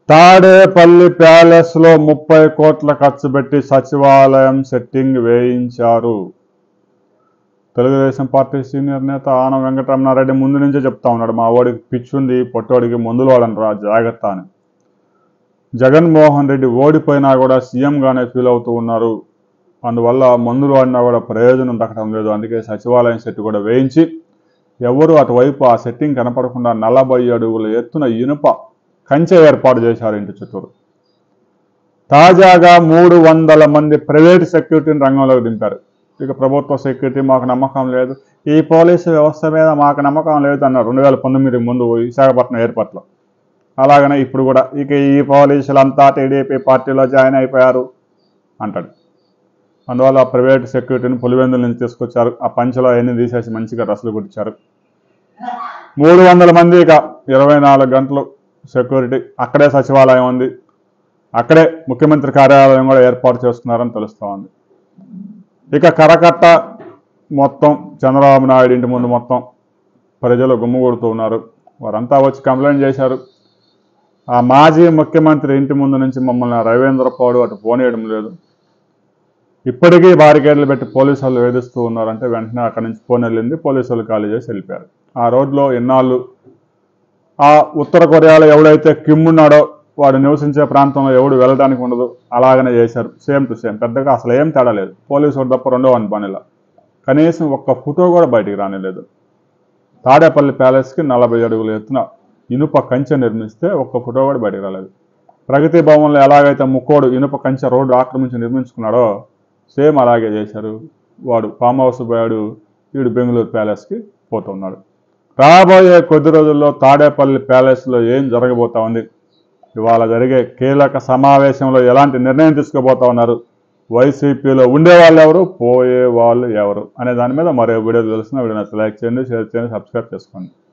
Tadepalli palace లో ముప్పై కోట్ల ఖర్చు పెట్టి సచివాలయం సెట్టింగ్ వేయించారు తెలుగుదేశం పార్టీ సీనియర్ నేత ఆనం వెంకటరమణారెడ్డి ముందు నుంచే చెప్తా ఉన్నాడు మా వాడికి పిచ్చుంది పొట్టోడికి మందులు వాడని రా జాగ్రత్త అని జగన్మోహన్ రెడ్డి ఓడిపోయినా కూడా సీఎంగానే ఫీల్ అవుతూ ఉన్నారు అందువల్ల మందులు వాడినా కూడా ప్రయోజనం దక్కడం లేదు అందుకే సచివాలయం సెట్ కూడా వేయించి ఎవరు అటువైపు ఆ సెట్టింగ్ కనపడకుండా నలభై అడుగుల ఎత్తున ఇనుప కంచె ఏర్పాటు చేశారు ఇంటి చుట్టూరు తాజాగా మూడు వందల మంది ప్రైవేట్ సెక్యూరిటీని రంగంలోకి దింపారు ఇక ప్రభుత్వ సెక్యూరిటీ మాకు నమ్మకం లేదు ఈ పోలీసు వ్యవస్థ మీద మాకు నమ్మకం లేదు అన్నారు రెండు వేల పంతొమ్మిది ముందు విశాఖపట్నం ఎయిర్పోర్ట్లో అలాగనే ఇప్పుడు కూడా ఇక ఈ పోలీసులంతా టీడీపీ పార్టీలో జాయిన్ అయిపోయారు అంటాడు అందువల్ల ఆ ప్రైవేట్ సెక్యూరిటీని పులివెందుల నుంచి తీసుకొచ్చారు ఆ పంచలో అవన్నీ తీసేసి మంచిగా రసలు కుట్టించారు మూడు వందల మంది ఇక ఇరవై నాలుగు గంటలు సెక్యూరిటీ అక్కడే సచివాలయం ఉంది అక్కడే ముఖ్యమంత్రి కార్యాలయం కూడా ఏర్పాటు చేస్తున్నారని తెలుస్తూ ఉంది ఇక కరకట్ట మొత్తం చంద్రబాబు నాయుడు ఇంటి ముందు మొత్తం ప్రజలు గుమ్మగొడుతూ ఉన్నారు వారంతా వచ్చి కంప్లైంట్ చేశారు ఆ మాజీ ముఖ్యమంత్రి ఇంటి ముందు నుంచి మమ్మల్ని రవీంద్ర పౌడు అటు పోనీయడం లేదు ఇప్పటికీ బారికేడ్లు పెట్టి పోలీసు వాళ్ళు వేధిస్తూ ఉన్నారంటే వెంటనే అక్కడి నుంచి ఫోన్ వెళ్ళింది పోలీసు వాళ్ళు ఖాళీ చేసి వెళ్ళిపోయారు ఆ రోడ్లో ఎన్నాళ్ళు ఆ ఉత్తర కొరియాలో ఎవడైతే కిమ్ ఉన్నాడో వాడు నివసించే ప్రాంతంలో ఎవడు వెళ్ళడానికి ఉండదు అలాగనే చేశారు సేమ్ టు సేమ్ పెద్దగా అసలు ఏం తేడా లేదు పోలీసు వాడు తప్ప రెండో వన్ పనిలో కనీసం ఒక్క ఫోటో కూడా బయటికి రానిలేదు తాడేపల్లి ప్యాలెస్కి నలభై అడుగుల ఎత్తున ఇనుప కంచె నిర్మిస్తే ఒక్క ఫోటో కూడా బయటికి రాలేదు ప్రగతి భవన్లో ఎలాగైతే ముక్కోడు ఇనుప కంచె రోడ్డు ఆక్రమించి నిర్మించుకున్నాడో సేమ్ అలాగే చేశారు వాడు ఫామ్ హౌస్ పోయాడు వీడు బెంగళూరు ప్యాలెస్కి పోతున్నాడు రాబోయే కొద్ది రోజుల్లో తాడేపల్లి ప్యాలెస్లో ఏం జరగబోతా ఉంది ఇవాళ జరిగే కీలక సమావేశంలో ఎలాంటి నిర్ణయం తీసుకోబోతా ఉన్నారు వైసీపీలో ఉండేవాళ్ళు ఎవరు పోయే వాళ్ళు ఎవరు అనే దాని మీద మరో వీడియో తెలిసిన వీడియో లైక్ చేయండి షేర్ చేయండి సబ్స్క్రైబ్ చేసుకోండి